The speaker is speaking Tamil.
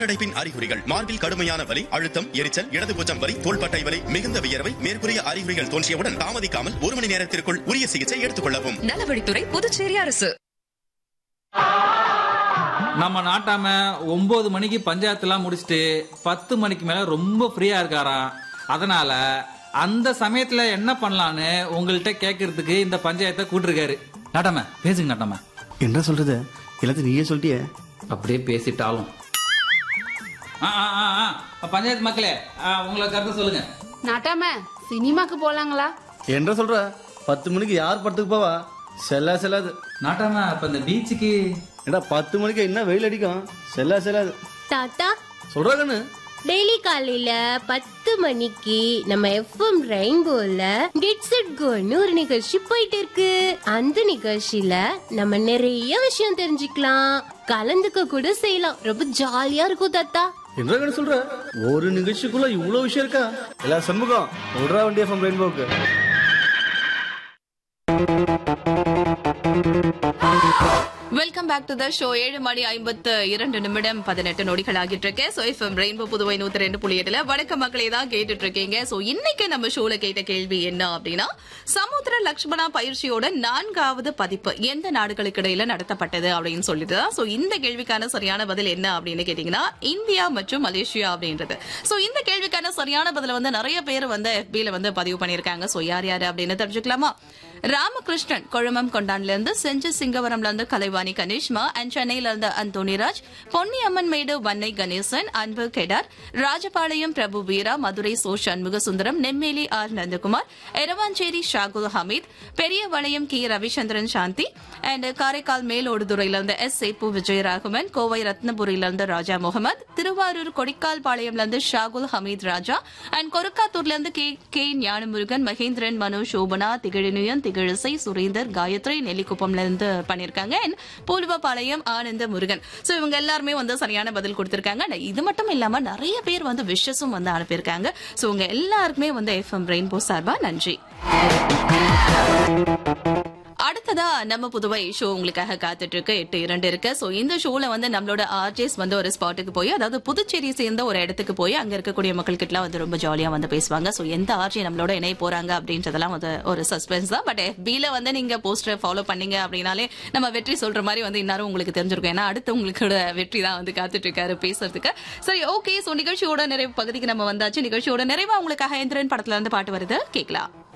மாரடைப்பின் அறிகுறிகள் மார்பில் கடுமையான வலி அழுத்தம் எரிச்சல் இடது பூஜம் வலி தோள்பட்டை வலி மிகுந்த வியர்வை மேற்கூறிய அறிகுறிகள் தோன்றியவுடன் தாமதிக்காமல் ஒரு மணி நேரத்திற்குள் உரிய சிகிச்சை எடுத்துக் கொள்ளவும் நலவழித்துறை புதுச்சேரி அரசு நம்ம நாட்டாம ஒன்பது மணிக்கு பஞ்சாயத்துலாம் முடிச்சுட்டு பத்து மணிக்கு மேல ரொம்ப ஃப்ரீயா இருக்காராம் அதனால அந்த சமயத்துல என்ன பண்ணலான்னு உங்கள்கிட்ட கேட்கறதுக்கு இந்த பஞ்சாயத்தை கூட்டிருக்காரு நாட்டாம பேசுங்க நாட்டாம என்ன சொல்றது எல்லாத்தையும் நீயே சொல்லிட்டியே அப்படியே பேசிட்டாலும் ஆ, ஆ, ஆ, ஆ. பஞ்சாயத்து மக்களே ஆ, உங்களை கருத்து சொல்லுங்க நாட்டாம சினிமாக்கு போலாங்களா என்ன சொல்ற பத்து மணிக்கு யார் படத்துக்கு போவா செல்லா செல்லாது நாட்டாம அப்ப இந்த பீச்சுக்கு ஏடா பத்து மணிக்கு என்ன வெயில் அடிக்கும் செல்லா செல்லாது தாத்தா சொல்றா கண்ணு டெய்லி காலையில பத்து மணிக்கு நம்ம எஃப்எம் ரெயின்போல கெட்ஸ் இட் கோன்னு ஒரு நிகழ்ச்சி போயிட்டு இருக்கு அந்த நிகழ்ச்சியில நம்ம நிறைய விஷயம் தெரிஞ்சுக்கலாம் கலந்துக்க கூட செய்யலாம் ரொம்ப ஜாலியா இருக்கும் தாத்தா என்ன கண்ணு சொல்ற ஒரு நிகழ்ச்சிக்குள்ள இவ்வளவு விஷயம் இருக்கா எல்லா சண்முகம் விடுறா வண்டி எஃப்எம் ரெயின்போக்கு welcome back to the show ஏழு மணி ஐம்பத்து இரண்டு நிமிடம் பதினெட்டு நொடிகள் ஆகிட்டு இருக்கு சோ எஃப்எம் ரெயின்போ புதுவை நூத்தி ரெண்டு புள்ளி எட்டுல வணக்க மக்களே தான் கேட்டுட்டு இருக்கீங்க சோ இன்னைக்கு நம்ம ஷோல கேட்ட கேள்வி என்ன அப்படின்னா சமுத்திர லக்ஷ்மணா பயிற்சியோட நான்காவது பதிப்பு எந்த நாடுகளுக்கு இடையில நடத்தப்பட்டது அப்படின்னு சொல்லிட்டு தான் சோ இந்த கேள்விக்கான சரியான பதில் என்ன அப்படின்னு கேட்டீங்கன்னா இந்தியா மற்றும் மலேசியா அப்படின்றது சோ இந்த கேள்விக்கான சரியான பதில வந்து நிறைய பேர் வந்து FB ல வந்து பதிவு பண்ணிருக்காங்க சோ யார் யாரு அப்படின்னு தெரிஞ்சுக்கலாமா ராமகிருஷ்ணன் கொழுமம் கொண்டான்ல இருந்து செஞ்சு சிங்கவரம்ல இருந்து கலைவாணி கணேஷ்மா அண்ட் சென்னையில இருந்து அந்தோனிராஜ் பொன்னியம்மன் மேடு வன்னை கணேசன் அன்பு கெடார் ராஜபாளையம் பிரபு வீரா மதுரை சோ சண்முக சுந்தரம் நெம்மேலி ஆர் நந்தகுமார் எரவாஞ்சேரி ஷாகுல் ஹமீத் பெரியவளையம் கி ரவிச்சந்திரன் சாந்தி அண்ட் காரைக்கால் மேலோடுதுறையில இருந்து எஸ் சேப்பு விஜயராகவன் கோவை ரத்னபுரியில இருந்து ராஜா முகமது திருவாரூர் கொடிக்கால் பாளையம்ல இருந்து ஷாகுல் ஹமீத் ராஜா அண்ட் கொருக்காத்தூர்ல இருந்து கே கே ஞானமுருகன் மகேந்திரன் மனு சோபனா திகழினியன் திகழிசை சுரேந்தர் காயத்ரி நெல்லிக்குப்பம்ல இருந்து பண்ணிருக்காங்க அண்ட் பூலுவபாளையம் ஆனந்த முருகன் சோ இவங்க எல்லாருமே வந்து சரியான பதில் கொடுத்திருக்காங்க And இது மட்டும் இல்லாம நிறைய பேர் வந்து விஷஸும் வந்து அனுப்பியிருக்காங்க சோ உங்க எல்லாருக்குமே வந்து எஃப்எம் ரெயின்போ சார்பா நன்றி அடுத்ததா நம்ம புதுவை ஷோ உங்களுக்காக காத்துட்டு இருக்கு எட்டு இரண்டு இருக்கு சோ இந்த ஷோல வந்து நம்மளோட ஆர்ஜிஎஸ் வந்து ஒரு ஸ்பாட்டுக்கு போய் அதாவது புதுச்சேரியை சேர்ந்த ஒரு இடத்துக்கு போய் அங்க இருக்கக்கூடிய மக்கள்கிட்ட வந்து ரொம்ப ஜாலியா வந்து பேசுவாங்க சோ எந்த ஆர்ஜி நம்மளோட இணைய போறாங்க அப்படின்றதெல்லாம் வந்து ஒரு சஸ்பென்ஸ் தான் பட் எஃபில வந்து நீங்க போஸ்டர் ஃபாலோ பண்ணீங்க அப்படின்னாலே நம்ம வெற்றி சொல்ற மாதிரி வந்து இன்னாரும் உங்களுக்கு தெரிஞ்சிருக்கும் ஏன்னா அடுத்து உங்களோட வெற்றி தான் வந்து காத்துட்டு இருக்காரு பேசுறதுக்கு சரி ஓகே சோ நிகழ்ச்சியோட நிறைவு பகுதிக்கு நம்ம வந்தாச்சு நிகழ்ச்சியோட நிறைவா உங்களுக்காக எந்திரன் படத்துல இருந்து பாட்டு வருது கேட்கலாம்